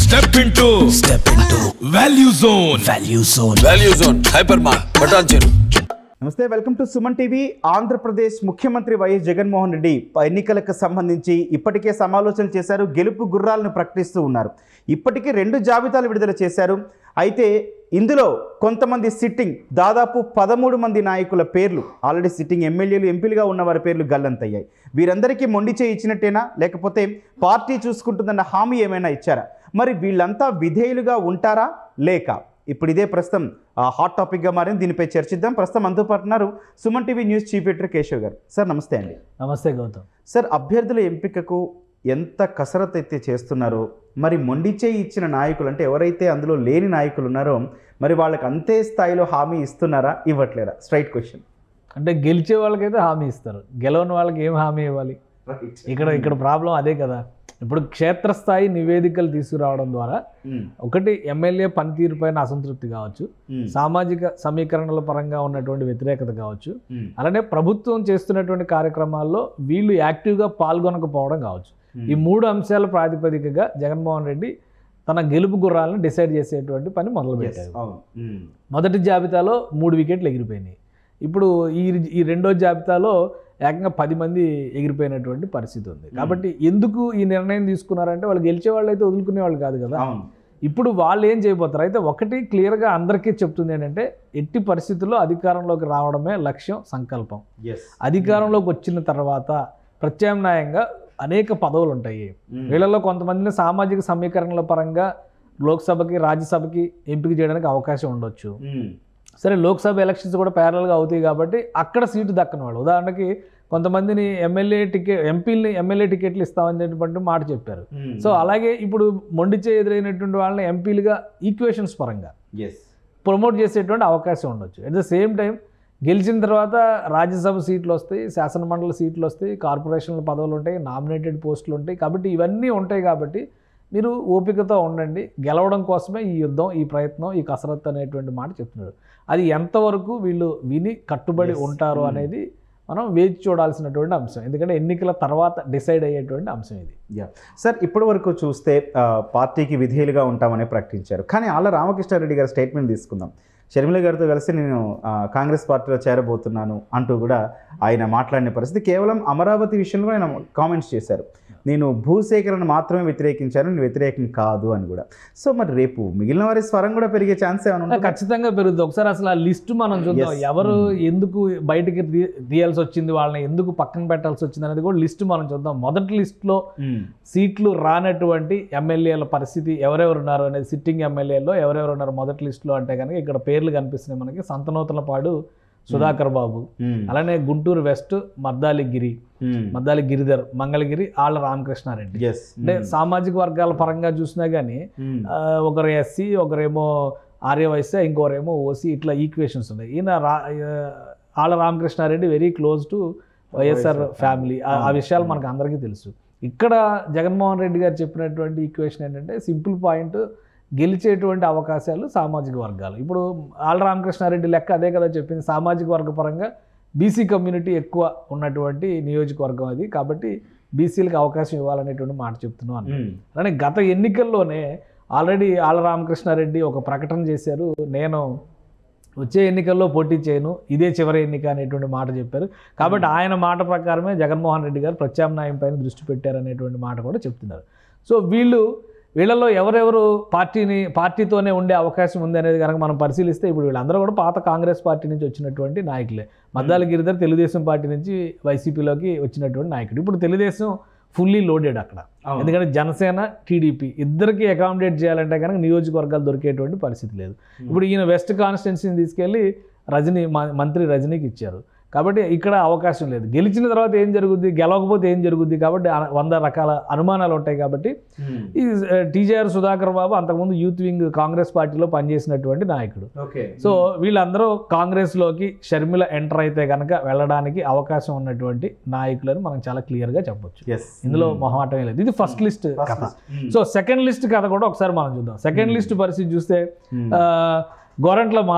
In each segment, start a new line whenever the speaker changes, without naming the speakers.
Step into
Step into
value zone
Value Zone.
Value zone hyper mart బటాన్ చెరు
నమస్తే welcome to Suman TV Andhra Pradesh ముఖ్యమంత్రి YS Jaganmohan Reddy ఎన్నికలకు సంబంధించి ఇప్పటికే సమాలోచనలు చేశారు గెలుపు గుర్రాలను ప్రకటిస్తూ ఉన్నారు ఇప్పటికే రెండు జాబితాలు విడుదల చేశారు అయితే ఇందులో కొంతమంది సిట్టింగ్ దాదాపు పదమూడు మంది నాయకుల పేర్లు ఆల్రెడీ సిట్టింగ్ ఎమ్మెల్యేలు ఎంపీలుగా ఉన్న వారి పేర్లు గల్లంతయ్యాయి వీరందరికీ మొండి చేయి ఇచ్చినట్టేనా లేకపోతే పార్టీ చూసుకుంటుందన్న హామీ ఏమైనా ఇచ్చారా మరి వీళ్ళంతా విధేయులుగా ఉంటారా లేక ఇప్పుడు ఇదే ప్రస్తుతం ఆ, హాట్ టాపిక్గా మారింది దీనిపై చర్చిద్దాం ప్రస్తుతం మనతో పాటు ఉన్నారు Suman TV news chief editor Keshav గారు సార్ నమస్తే అండి
నమస్తే గౌతమ్
సార్ అభ్యర్థుల ఎంపికకు ఎంత కసరత్ అయితే చేస్తున్నారో మరి మొండిచేయి ఇచ్చిన నాయకులు అంటే ఎవరైతే అందులో లేని నాయకులు ఉన్నారో మరి వాళ్ళకి అంతే స్థాయిలో హామీ ఇస్తున్నారా ఇవ్వట్లేరా స్ట్రైట్ క్వశ్చన్
అంటే గెలిచే వాళ్ళకైతే హామీ ఇస్తారు గెలవని వాళ్ళకి ఏం హామీ ఇవ్వాలి ఇక్కడ ఇక్కడ ప్రాబ్లం అదే కదా ఇప్పుడు క్షేత్రస్థాయి నివేదికలు తీసుకురావడం ద్వారా ఒకటి ఎమ్మెల్యే పనితీరు పైన అసంతృప్తి కావచ్చు సామాజిక సమీకరణల పరంగా ఉన్నటువంటి వ్యతిరేకత కావచ్చు అలానే ప్రభుత్వం చేస్తున్నటువంటి కార్యక్రమాల్లో వీళ్ళు యాక్టివ్గా పాల్గొనకపోవడం కావచ్చు ఈ మూడు అంశాల ప్రాతిపదికగా జగన్మోహన్ రెడ్డి తన గెలుపు గుర్రాలను డిసైడ్ చేసేటువంటి పని మొదలుపెట్టారు
అవును ఉమ్.
మొదటి జాబితాలో మూడు వికెట్లు ఎగిరిపోయినాయి ఇప్పుడు ఈ ఈ రెండో జాబితాలో ఏకంగా పది మంది ఎగిరిపోయినటువంటి పరిస్థితి ఉంది కాబట్టి ఎందుకు ఈ నిర్ణయం తీసుకున్నారంటే వాళ్ళు గెలిచే వాళ్ళు అయితే వదులుకునే వాళ్ళు కాదు కదా
అవును
ఇప్పుడు వాళ్ళు ఏం చేయబోతారు అయితే ఒకటి క్లియర్గా అందరికీ చెప్తుంది ఏంటంటే ఎట్టి పరిస్థితుల్లో అధికారంలోకి రావడమే లక్ష్యం సంకల్పం
ఎస్
అధికారంలోకి వచ్చిన తర్వాత ప్రత్యామ్నాయంగా అనేక పదవులు ఉంటాయి వీళ్ళలో కొంతమందిని సామాజిక సమీకరణల పరంగా లోక్సభకి రాజ్యసభకి ఎంపిక చేయడానికి అవకాశం ఉండొచ్చు సరే లోక్సభ ఎలక్షన్స్ కూడా ప్యారల్గా అవుతాయి కాబట్టి అక్కడ సీటు దక్కని వాళ్ళు ఉదాహరణకి కొంతమందిని ఎమ్మెల్యే టికెట్ ఎంపీలని ఎమ్మెల్యే టికెట్లు ఇస్తామని చెప్పి మాట చెప్పారు సో అలాగే ఇప్పుడు మొండిచే ఎదురైనటువంటి వాళ్ళని ఎంపీలుగా ఈక్వేషన్స్ పరంగా
ఎస్
ప్రమోట్ చేసేటువంటి అవకాశం ఉండొచ్చు అట్ ద సేమ్ టైం గెలిచిన తర్వాత రాజ్యసభ సీట్లు వస్తాయి శాసనమండలి సీట్లు వస్తాయి కార్పొరేషన్ల పదవులు ఉంటాయి నామినేటెడ్ పోస్టులు ఉంటాయి కాబట్టి ఇవన్నీ ఉంటాయి కాబట్టి మీరు ఓపికతో ఉండండి గెలవడం కోసమే ఈ యుద్ధం ఈ ప్రయత్నం ఈ కసరత్తు అనేటువంటి మాట చెప్తున్నాడు అది ఎంతవరకు వీళ్ళు విని కట్టుబడి
Yes.
ఉంటారు
Hmm.
అనేది మనం వేచి చూడాల్సినటువంటి అంశం ఎందుకంటే ఎన్నికల తర్వాత డిసైడ్ అయ్యేటువంటి అంశం ఇది
యా సార్ ఇప్పటి వరకు చూస్తే ఆ, పార్టీకి విధేయులుగా ఉంటామని ప్రకటించారు కానీ ఆళ్ళ రామకృష్ణారెడ్డి గారి స్టేట్మెంట్ తీసుకుందాం షర్మిల గారితో కలిసి నేను ఆ, కాంగ్రెస్ పార్టీలో చేరబోతున్నాను అంటూ కూడా ఆయన మాట్లాడిన పరిస్థితి కేవలం అమరావతి విషయంలో ఆయన కామెంట్స్ చేశారు నేను భూసేకరణ మాత్రమే వ్యతిరేకించాను నేను వ్యతిరేకం కాదు అని కూడా సో మరి రేపు మిగిలిన వారి స్వరం కూడా పెరిగే ఛాన్స్ ఏమైనా ఉంటుందా?
ఖచ్చితంగా పెరుగుతుంది ఒకసారి అసలు ఆ లిస్ట్ మనం చూద్దాం
Yes.
ఎవరు
Hmm.
ఎందుకు బయటికి తీ- తీయాల్సి వచ్చింది వాళ్ళని ఎందుకు పక్కన పెట్టాల్సి వచ్చింది అనేది కూడా లిస్ట్ మనం చూద్దాం మొదటి లిస్ట్లో
మ్మ్.
సీట్లు రానటువంటి ఎమ్మెల్యేల పరిస్థితి ఎవరెవరు ఉన్నారు అనేది సిట్టింగ్ ఎమ్మెల్యేలో ఎవరెవరు ఉన్నారు మొదటి లిస్టులో అంటే కనుక ఇక్కడ పేర్లు కనిపిస్తున్నాయి మనకి సంతనూతలపాడు సుధాకర్ బాబు
మ్మ్.
అలానే గుంటూరు వెస్ట్ మద్దాలి గిరి
మ్మ్.
మద్దాలి గిరిధర్ మంగళగిరి ఆళ్ళ రామకృష్ణారెడ్డి
Yes.
అంటే
మ్మ్.
సామాజిక వర్గాల పరంగా చూసినా కానీ
మ్మ్.
ఆ, ఒకరు ఎస్సీ ఒకరేమో ఆర్యవైశ్య ఇంకోరేమో ఓసీ ఇట్లా ఈక్వేషన్స్ ఉన్నాయి ఈయన రా ఆ, Alla Ramakrishna Reddy very close to YSR family ఆ- ఆ విషయాలు మనకు అందరికీ తెలుసు ఇక్కడ జగన్మోహన్ రెడ్డి గారు చెప్పినటువంటి ఈక్వేషన్ ఏంటంటే సింపుల్ పాయింట్ గెలిచేటువంటి అవకాశాలు సామాజిక వర్గాలు ఇప్పుడు ఆళ్ళ రామకృష్ణారెడ్డి లెక్క అదే కదా చెప్పింది సామాజిక వర్గ పరంగా బీసీ కమ్యూనిటీ ఎక్కువ ఉన్నటువంటి నియోజకవర్గం అది కాబట్టి బీసీలకు అవకాశం ఇవ్వాలనేటువంటి మాట చెప్తున్నాను అన్నాడు.
మ్మ్.
అలానే గత ఎన్నికల్లోనే ఆల్రెడీ ఆళ్ళ రామకృష్ణారెడ్డి ఒక ప్రకటన చేశారు నేను వచ్చే ఎన్నికల్లో పోటీ చేయను ఇదే చివరి ఎన్నిక అనేటువంటి మాట చెప్పారు కాబట్టి ఆయన మాట ప్రకారమే జగన్మోహన్ రెడ్డి గారు ప్రత్యామ్నాయం పైన దృష్టి పెట్టారనేటువంటి మాట కూడా చెప్తున్నారు సో వీళ్ళు వీళ్ళలో ఎవరెవరు పార్టీని పార్టీతోనే ఉండే అవకాశం ఉంది అనేది కనుక మనం పరిశీలిస్తే ఇప్పుడు వీళ్ళందరూ కూడా పాత కాంగ్రెస్ పార్టీ నుంచి వచ్చినటువంటి నాయకులే మద్దాల గిరిధర్ తెలుగుదేశం పార్టీ నుంచి వైసీపీలోకి వచ్చినటువంటి నాయకుడు ఇప్పుడు తెలుగుదేశం ఫుల్లీ లోడెడ్ అక్కడ
అవును.
ఎందుకంటే జనసేన టీడీపీ ఇద్దరికి అకామిడేట్ చేయాలంటే కనుక నియోజకవర్గాలు దొరికేటువంటి పరిస్థితి లేదు ఇప్పుడు ఈయన వెస్ట్ కాన్స్టిట్యున్సీని తీసుకెళ్ళి రజనీ మ- మంత్రి రజనీకి ఇచ్చారు కాబట్టి ఇక్కడ అవకాశం లేదు గెలిచిన తర్వాత ఏం జరుగుద్ది గెలవకపోతే ఏం జరుగుద్ది కాబట్టి అన- వంద రకాల అనుమానాలు ఉంటాయి కాబట్టి
మ్మ్.
ఈ టీజేఆర్ సుధాకర్ బాబు అంతకుముందు యూత్ వింగ్ కాంగ్రెస్ పార్టీలో పనిచేసినటువంటి నాయకుడు
ఓకే
సో వీళ్ళందరూ కాంగ్రెస్లోకి షర్మిల ఎంటర్ అయితే కనుక వెళ్ళడానికి అవకాశం ఉన్నటువంటి నాయకులని మనం చాలా క్లియర్గా చెప్పొచ్చు
ఎస్
ఇందులో మొహమాటమే లేదు ఇది ఫస్ట్ లిస్ట్ కథ సో సెకండ్ లిస్ట్ కథ కూడా ఒకసారి మనం చూద్దాం సెకండ్ లిస్ట్ పరిస్థితి చూస్తే ఆ, గోరంట్ల మాధవ్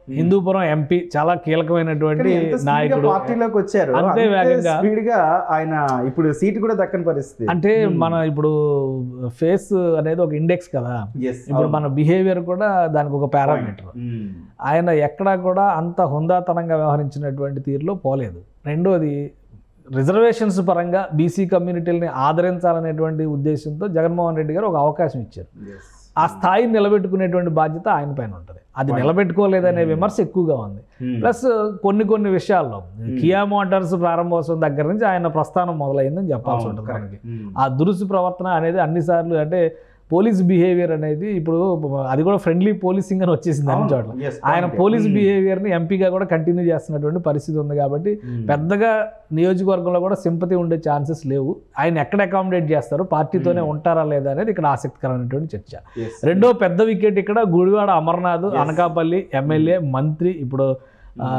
హిందూపురం ఎంపీ చాలా కీలకమైనటువంటి నాయకుడు
పార్టీలోకి వచ్చారు
అంతే
అంతే
వేగంగా.
స్పీడ్ గా ఆయన ఇప్పుడు సీట్ కూడా దక్కని పరిస్థితి
అంటే మన ఇప్పుడు ఫేస్ అనేది ఒక ఇండెక్స్ కదా
Yes,
ఇప్పుడు
అవును.
మన బిహేవియర్ కూడా దానికి ఒక పారామీటర్
మ్మ్.
ఆయన ఎక్కడా కూడా అంత హుందాతనంగా వ్యవహరించినటువంటి తీరులో పోలేదు రెండోది రిజర్వేషన్స్ పరంగా బీసీ కమ్యూనిటీలని ఆదరించాలనేటువంటి ఉద్దేశంతో జగన్మోహన్ రెడ్డి గారు ఒక అవకాశం ఇచ్చారు
Yes.
ఆ స్థాయిని నిలబెట్టుకునేటువంటి బాధ్యత ఆయన పైన ఉంటుంది అది నిలబెట్టుకోలేదనే విమర్శ ఎక్కువగా ఉంది
మ్మ్.
ప్లస్ కొన్ని కొన్ని విషయాల్లో కియా మోటార్స్ ప్రారంభోత్సవం దగ్గర నుంచి ఆయన ప్రస్థానం మొదలైందని చెప్పాల్సి
అవును,
ఉంటుంది
correct.
మనకి
మ్మ్.
ఆ దురుసు ప్రవర్తన అనేది అన్నిసార్లు అంటే పోలీస్ బిహేవియర్ అనేది ఇప్పుడు అది కూడా ఫ్రెండ్లీ పోలీసింగ్ అని వచ్చేసింది అన్ని
అవును,
చోట్ల
yes,
ఆయన
point.
పోలీస్
మ్మ్.
బిహేవియర్ని ఎంపీగా కూడా కంటిన్యూ చేస్తున్నటువంటి పరిస్థితి ఉంది కాబట్టి
మ్మ్.
పెద్దగా నియోజకవర్గంలో కూడా సింపతి ఉండే ఛాన్సెస్ లేవు ఆయన ఎక్కడ అకామిడేట్ చేస్తారు పార్టీతోనే ఉంటారా లేదా అనేది ఇక్కడ ఆసక్తికరమైనటువంటి చర్చ
Yes.
రెండో పెద్ద వికెట్ ఇక్కడ గుడివాడ అమర్నాథ్ అనకాపల్లి ఎమ్మెల్యే మంత్రి ఇప్పుడు ఆ,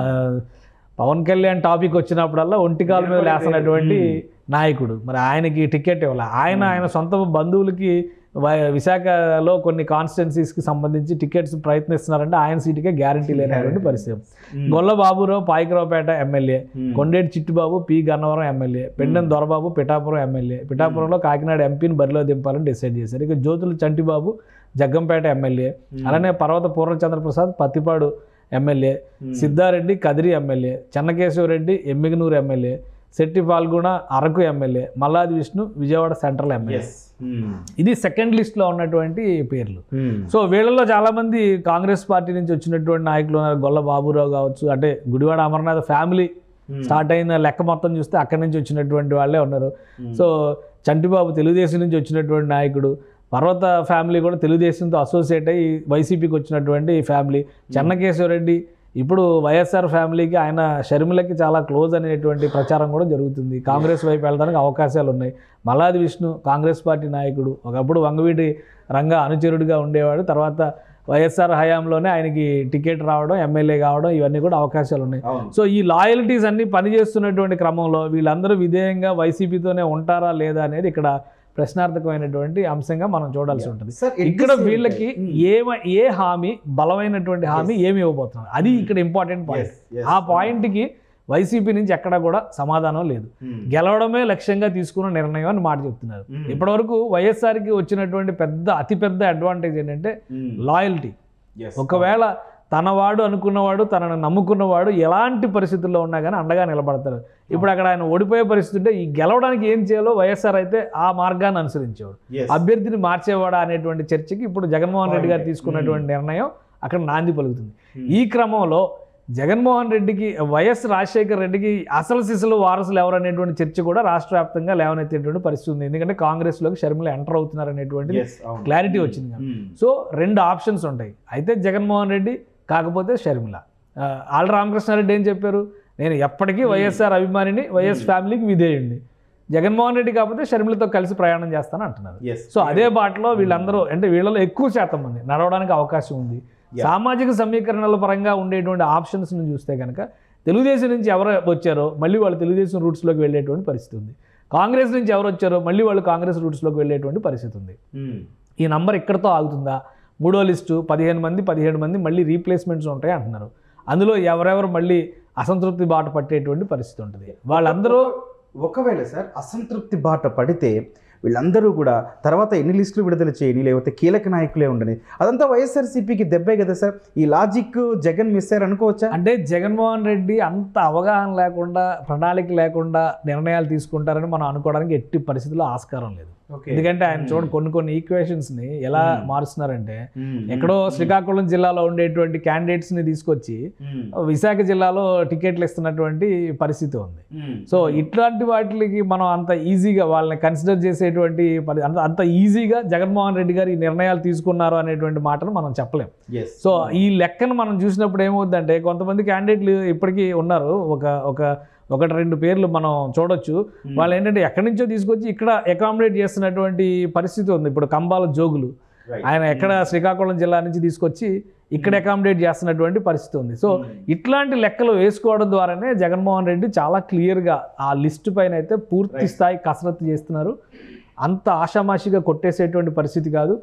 పవన్ కళ్యాణ్ టాపిక్ వచ్చినప్పుడల్లా ఒంటికాల మీద లేస్తున్నటువంటి నాయకుడు మరి ఆయనకి టికెట్ ఇవ్వాలి ఆయన ఆయన సొంత బంధువులకి వ- విశాఖలో కొన్ని కాన్స్టిట్యున్సీస్కి సంబంధించి టికెట్స్ ప్రయత్నిస్తున్నారంటే ఆయన సీటుకే గ్యారంటీ లేనటువంటి పరిస్థితి Golla Baburao Payakaraopeta MLA Kondeti Chittubabu P Gannavaram MLA Pendem Dorababu Pithapuram MLA పిఠాపురంలో కాకినాడ ఎంపీని బరిలో దింపాలని డిసైడ్ చేశారు ఇక జ్యోతుల చంటిబాబు జగ్గంపేట ఎమ్మెల్యే అలానే Parvatha Purnachandraprasad Prathipadu MLA Siddha Reddy Kadiri MLA Chennakesava Reddy Yemmiganur MLA Chetti Phalguna Araku MLA Malladi Vishnu Vijayawada central MLA
Yes. మ్మ్.
ఇది సెకండ్ లిస్ట్లో ఉన్నటువంటి పేర్లు
మ్మ్.
సో వీళ్ళలో చాలామంది కాంగ్రెస్ పార్టీ నుంచి వచ్చినటువంటి నాయకులు ఉన్నారు గొల్ల బాబురావు కావచ్చు అంటే గుడివాడ అమర్నాథ్ ఫ్యామిలీ స్టార్ట్ అయిన లెక్క మొత్తం చూస్తే అక్కడి నుంచి వచ్చినటువంటి వాళ్ళే ఉన్నారు సో చంటిబాబు తెలుగుదేశం నుంచి వచ్చినటువంటి నాయకుడు పర్వత ఫ్యామిలీ కూడా తెలుగుదేశంతో అసోసియేట్ అయ్యి వైసీపీకి వచ్చినటువంటి ఫ్యామిలీ చెన్నకేశ్వరరెడ్డి ఇప్పుడు వైఎస్ఆర్ ఫ్యామిలీకి ఆయన షర్మిలకి చాలా క్లోజ్ అనేటువంటి ప్రచారం కూడా జరుగుతుంది కాంగ్రెస్ వైపు వెళ్ళడానికి అవకాశాలు ఉన్నాయి మల్లాది విష్ణు కాంగ్రెస్ పార్టీ నాయకుడు ఒకప్పుడు వంగవీటి రంగ అనుచరుడిగా ఉండేవాడు తర్వాత వైఎస్ఆర్ హయాంలోనే ఆయనకి టికెట్ రావడం ఎమ్మెల్యే కావడం ఇవన్నీ కూడా అవకాశాలు ఉన్నాయి
అవును.
సో ఈ లాయల్టీస్ అన్ని పనిచేస్తున్నటువంటి క్రమంలో వీళ్ళందరూ విధేయంగా వైసీపీతోనే ఉంటారా లేదా అనేది ఇక్కడ ప్రశ్నార్థకమైనటువంటి అంశంగా మనం చూడాల్సి ఉంటుంది
Sir, at
ఇక్కడ
the same
వీళ్ళకి
time-
ఏమ ఏ హామీ బలమైనటువంటి హామీ ఏమి ఇవ్వబోతున్నారు అది ఇక్కడ ఇంపార్టెంట్ పాయింట్
Yes, yes.
ఆ పాయింట్కి వైసీపీ నుంచి ఎక్కడా కూడా సమాధానం లేదు
మ్మ్.
గెలవడమే లక్ష్యంగా తీసుకున్న నిర్ణయం అని మాట చెప్తున్నారు
మ్మ్.
ఇప్పటివరకు వైఎస్ఆర్కి వచ్చినటువంటి పెద్ద అతిపెద్ద అడ్వాంటేజ్ ఏంటంటే
మ్మ్.
Loyalty
Yes.
ఒకవేళ తనవాడు అనుకున్నవాడు తనను నమ్ముకున్నవాడు ఎలాంటి పరిస్థితుల్లో ఉన్నా కానీ అండగా నిలబడతాడు ఇప్పుడు అక్కడ ఆయన ఓడిపోయే పరిస్థితి ఉంటే ఈ గెలవడానికి ఏం చేయాలో వైఎస్ఆర్ అయితే ఆ మార్గాన్ని అనుసరించేవాడు
Yes.
అభ్యర్థిని మార్చేవాడా అనేటువంటి చర్చకి ఇప్పుడు జగన్మోహన్ రెడ్డి గారు తీసుకున్నటువంటి నిర్ణయం అక్కడ నాంది పలుకుతుంది ఈ క్రమంలో జగన్మోహన్ రెడ్డికి వైఎస్ రాజశేఖర రెడ్డికి అసలు సిసలు వారసులు ఎవరు అనేటువంటి చర్చ కూడా రాష్ట్ర వ్యాప్తంగా లేవనెత్తేటువంటి పరిస్థితి ఉంది ఎందుకంటే కాంగ్రెస్లోకి షర్మిల ఎంటర్ అవుతున్నారు అనేటువంటి
Yes, అవును.
క్లారిటీ వచ్చింది కాబట్టి.
మ్మ్.
సో రెండు ఆప్షన్స్ ఉంటాయి అయితే జగన్మోహన్ రెడ్డి కాకపోతే షర్మిల ఆ, ఆళ్ళ రామకృష్ణారెడ్డి ఏం చెప్పారు నేను ఎప్పటికీ వైఎస్ఆర్ అభిమానిని వైఎస్ ఫ్యామిలీకి విధేయుడిని జగన్మోహన్ రెడ్డి కాకపోతే షర్మిలతో కలిసి ప్రయాణం చేస్తాను అంటున్నారు
Yes.
సో అదే బాటలో వీళ్ళందరూ అంటే వీళ్ళలో ఎక్కువ శాతం మంది నడవడానికి అవకాశం ఉంది సామాజిక సమీకరణల పరంగా ఉండేటువంటి ఆప్షన్స్ని చూస్తే కనుక తెలుగుదేశం నుంచి ఎవరు వచ్చారో మళ్ళీ వాళ్ళు తెలుగుదేశం రూట్స్లోకి వెళ్ళేటువంటి పరిస్థితి ఉంది కాంగ్రెస్ నుంచి ఎవరు వచ్చారో మళ్ళీ వాళ్ళు కాంగ్రెస్ రూట్స్లోకి వెళ్ళేటువంటి పరిస్థితి ఉంది
మ్మ్.
ఈ నంబర్ ఇక్కడతో ఆగుతుందా మూడో లిస్టు పదిహేను మంది పదిహేడు మంది మళ్ళీ రీప్లేస్మెంట్స్ ఉంటాయి అంటున్నారు అందులో ఎవరెవరు మళ్ళీ అసంతృప్తి బాట పట్టేటువంటి పరిస్థితి ఉంటుంది వాళ్ళందరూ
ఒకవేళ సార్ అసంతృప్తి బాట పడితే వీళ్ళందరూ కూడా తర్వాత ఎన్ని లిస్టులు విడుదల చేయని లేకపోతే కీలక నాయకులే ఉండని అదంతా వైఎస్ఆర్సీపీకి దెబ్బే కదా సార్ ఈ లాజిక్ జగన్ మిస్ అయ్యారు అనుకోవచ్చా
అంటే జగన్మోహన్ రెడ్డి అంత అవగాహన లేకుండా ప్రణాళిక లేకుండా నిర్ణయాలు తీసుకుంటారని మనం అనుకోవడానికి ఎట్టి పరిస్థితుల్లో ఆస్కారం లేదు ఎందుకంటే ఆయన చూడండి కొన్ని కొన్ని ఈక్వేషన్స్ ని ఎలా మారుస్తున్నారంటే ఎక్కడో శ్రీకాకుళం జిల్లాలో ఉండేటువంటి క్యాండిడేట్స్ ని తీసుకొచ్చి విశాఖ జిల్లాలో టికెట్లు ఇస్తున్నటువంటి పరిస్థితి ఉంది సో ఇట్లాంటి వాటికి మనం అంత ఈజీగా వాళ్ళని కన్సిడర్ చేసేటువంటి పరి- అంత అంత ఈజీగా జగన్మోహన్ రెడ్డి గారు ఈ నిర్ణయాలు తీసుకున్నారు అనేటువంటి మాటను మనం చెప్పలేం
ఎస్
సో ఈ లెక్కను మనం చూసినప్పుడు ఏమవుతుందంటే కొంతమంది క్యాండిడేట్లు ఇప్పటికీ ఉన్నారు ఒక ఒక ఒకటి రెండు పేర్లు మనం చూడొచ్చు వాళ్ళు ఏంటంటే ఎక్కడి నుంచో తీసుకొచ్చి ఇక్కడ అకామిడేట్ చేస్తున్నటువంటి పరిస్థితి ఉంది ఇప్పుడు కంబాల జోగులు ఆయన ఎక్కడ శ్రీకాకుళం జిల్లా నుంచి తీసుకొచ్చి ఇక్కడ అకామిడేట్ చేస్తున్నటువంటి పరిస్థితి ఉంది సో ఇట్లాంటి లెక్కలు వేసుకోవడం ద్వారానే జగన్మోహన్ రెడ్డి చాలా క్లియర్గా ఆ లిస్ట్ పైన అయితే పూర్తి స్థాయి కసరత్తు చేస్తున్నారు అంత ఆషామాషిగా కొట్టేసేటువంటి పరిస్థితి కాదు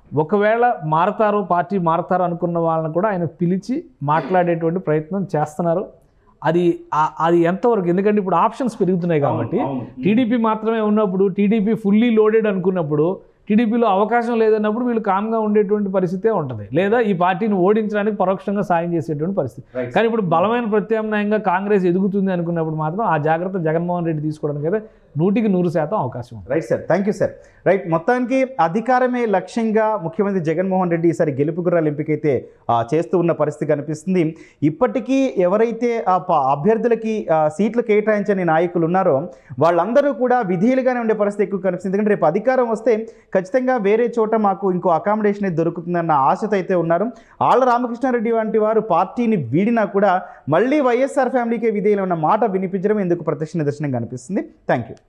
ఒకవేళ మారతారు పార్టీ మారతారు అనుకున్న వాళ్ళని కూడా ఆయన పిలిచి మాట్లాడేటువంటి ప్రయత్నం చేస్తున్నారు అది ఆ- అది ఎంతవరకు ఎందుకంటే ఇప్పుడు ఆప్షన్స్ పెరుగుతున్నాయి కాబట్టి టీడీపీ మాత్రమే ఉన్నప్పుడు టీడీపీ ఫుల్లీ లోడెడ్ అనుకున్నప్పుడు టీడీపీలో అవకాశం లేదన్నప్పుడు వీళ్ళు కామ్గా ఉండేటువంటి పరిస్థితే ఉంటుంది లేదా ఈ పార్టీని ఓడించడానికి పరోక్షంగా సాయం చేసేటువంటి పరిస్థితి కానీ ఇప్పుడు బలమైన ప్రత్యామ్నాయంగా కాంగ్రెస్ ఎదుగుతుంది అనుకున్నప్పుడు మాత్రం ఆ జాగ్రత్త జగన్మోహన్ రెడ్డి తీసుకోవడానికి అయితే నూటికి నూరు శాతం అవకాశం ఉంది
right sir thank you sir right మొత్తానికి అధికారమే లక్ష్యంగా ముఖ్యమంత్రి జగన్మోహన్ రెడ్డి ఈసారి గెలుపు గుర్రాలు ఎంపికైతే ఆ, చేస్తూ ఉన్న పరిస్థితి కనిపిస్తుంది ఇప్పటికీ ఎవరైతే ఆ ప- అభ్యర్థులకి ఆ, సీట్లు కేటాయించని నాయకులు ఉన్నారో వాళ్ళందరూ కూడా విధేయులుగానే ఉండే పరిస్థితి ఎక్కువ కనిపిస్తుంది ఎందుకంటే రేపు అధికారం వస్తే ఖచ్చితంగా వేరే చోట మాకు ఇంకో అకామిడేషన్ అయితే దొరుకుతుందన్న ఆశతో అయితే ఉన్నారు ఆళ్ళ రామకృష్ణారెడ్డి వంటి వారు పార్టీని వీడినా కూడా మళ్ళీ వైఎస్ఆర్ ఫ్యామిలీకే విధేయులు ఉన్న మాట వినిపించడం ఎందుకు ప్రత్యక్ష నిదర్శనం కనిపిస్తుంది థ్యాంక్ యూ